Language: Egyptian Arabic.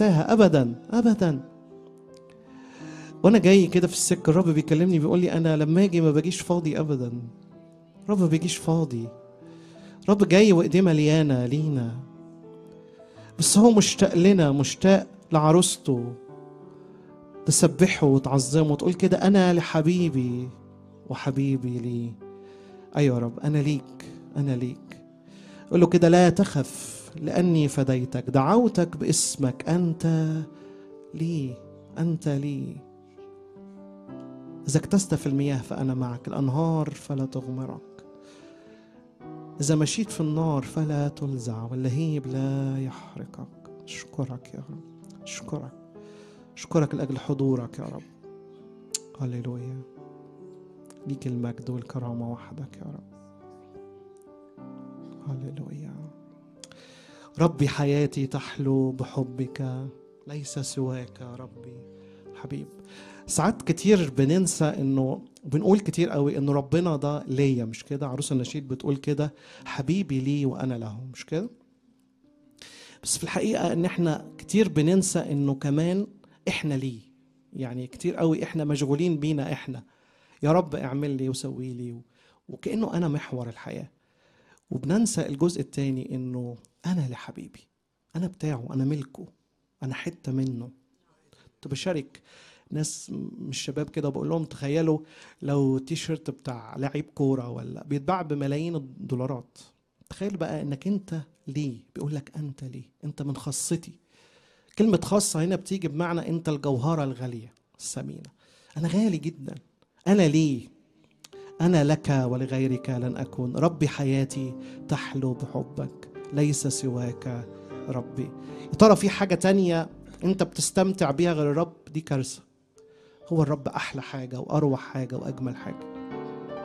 انساها ابدا ابدا وانا جاي كده في السكه الرب بيكلمني بيقول لي انا لما اجي ما باجيش فاضي ابدا الرب ما بيجيش فاضي الرب جاي وايديه مليانه لينا بس هو مشتاق لنا مشتاق لعروسته تسبحه وتعظمه وتقول كده انا لحبيبي وحبيبي لي ايوه يا رب انا ليك انا ليك قول له كده لا تخف لاني فديتك دعوتك باسمك انت لي انت لي اذا اكتست في المياه فانا معك الانهار فلا تغمرك اذا مشيت في النار فلا تلزع واللهيب لا يحرقك اشكرك يا رب اشكرك اشكرك لاجل حضورك يا رب هللويا ليك المجد والكرامه وحدك يا رب هللويا ربي حياتي تحلو بحبك ليس سواك يا ربي حبيب ساعات كتير بننسى انه بنقول كتير قوي ان ربنا ده ليا مش كده عروس النشيد بتقول كده حبيبي لي وانا له مش كده بس في الحقيقه ان احنا كتير بننسى انه كمان احنا ليه يعني كتير قوي احنا مشغولين بينا احنا يا رب اعمل لي وسوي لي وكانه انا محور الحياه وبننسى الجزء الثاني انه انا لحبيبي انا بتاعه انا ملكه انا حته منه كنت بشارك ناس مش شباب كده بقول لهم تخيلوا لو تي شيرت بتاع لعيب كوره ولا بيتباع بملايين الدولارات تخيل بقى انك انت ليه بيقول لك انت ليه انت من خاصتي كلمة خاصة هنا بتيجي بمعنى انت الجوهرة الغالية الثمينة انا غالي جدا انا ليه انا لك ولغيرك لن اكون ربي حياتي تحلو بحبك ليس سواك ربي يا ترى في حاجة تانية انت بتستمتع بيها غير الرب دي كارثة هو الرب احلى حاجة واروع حاجة واجمل حاجة